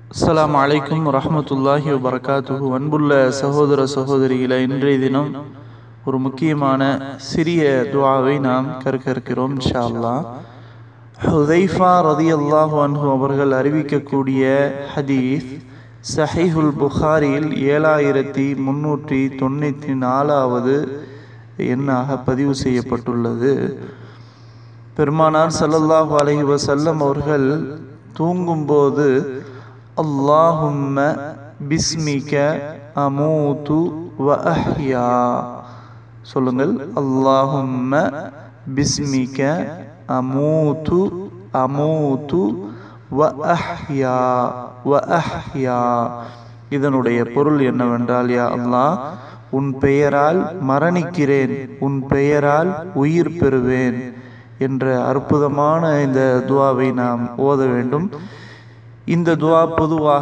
அஸ்ஸலாமு அலைக்கும் வரஹ்மத்துல்லாஹி வபரகாத்துஹு அன்புள்ள சகோதர சகோதரிகளை இன்றைய தினம் ஒரு முக்கியமான சிறிய துஆவை நாம் கற்க இருக்கிறோம் இன்ஷா அல்லாஹ் ஹுதைஃபா ரதியல்லாஹு அன்ஹு அவர்கள் அறிவிக்கக்கூடிய ஹதீஸ் சஹீஹுல் புகாரியில் ஏழாயிரத்தி முன்னூற்றி தொண்ணூற்றி நாலாவது எண்ணாக பதிவு செய்யப்பட்டுள்ளது பெருமானார் ஸல்லல்லாஹு அலைஹி வஸல்லம் அவர்கள் தூங்கும்போது அல்லாஹும்ம பிஸ்மிக அமூது வ அஹ்யா சொல்லுங்கள் அல்லாஹும்ம பிஸ்மிக அமூது அமூது வ அஹ்யா வ அஹ்யா இதனுடைய பொருள் என்னவென்றால் யா அல்லாஹ் உன் பெயரால் மரணிக்கிறேன் உன் பெயரால் உயிர் பெறுவேன் என்ற அற்புதமான இந்த துவாவை நாம் ஓத வேண்டும் இந்த துவா பொதுவாக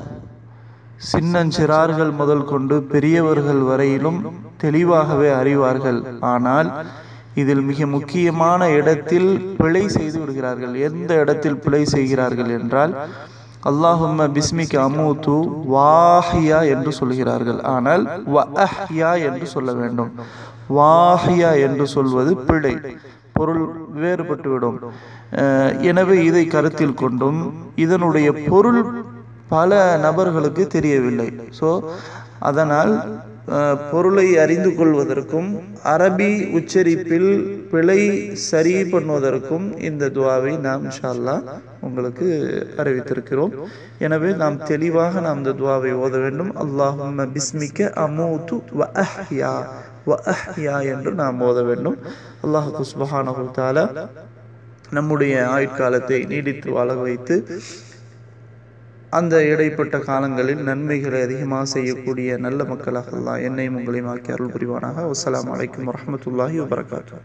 சின்னஞ்சிறார்கள் முதல் கொண்டு பெரியவர்கள் வரையிலும் தெளிவாகவே அறிவார்கள் ஆனால் இதில் மிக முக்கியமான இடத்தில் பிழை செய்து விடுகிறார்கள் எந்த இடத்தில் பிழை செய்கிறார்கள் என்றால் அல்லாஹும்ம பிஸ்மிக் அமூத்து வாஹியா என்று சொல்கிறார்கள் ஆனால் வஅஹ்யா என்று சொல்ல வேண்டும் வாஹியா என்று சொல்வது பிழை பொருள் வேறுபட்டுவிடும் எனவே இதை கருத்தில் கொண்டும் இதனுடைய பொருள் பல நபர்களுக்கு தெரியவில்லை ஸோ அதனால் பொருளை அறிந்து கொள்வதற்கும் அரபி உச்சரிப்பில் பிழை சரி பண்ணுவதற்கும் இந்த துவாவை நாம் இன்ஷால்லா உங்களுக்கு அறிவித்திருக்கிறோம் எனவே நாம் தெளிவாக நாம் இந்த துவாவை ஓத வேண்டும் அல்லாஹும் பிஸ்மிக்க அமூத்து வ அஹ்யா வ அஹ்யா என்று நாம் ஓத வேண்டும் அல்லாஹு சுபஹானஹு தாலா நம்முடைய ஆயுட்காலத்தை நீடித்து வாழ வைத்து அந்த இடைப்பட்ட காலங்களில் நன்மைகளை அதிகமாக செய்யக்கூடிய நல்ல மக்களாக எல்லாம் என்னையும் உங்களையும் ஆக்கி அருள் புரிவானாக அஸ்லாம் வலைக்கம் வரமத்துல்லாஹி வபரகாத்து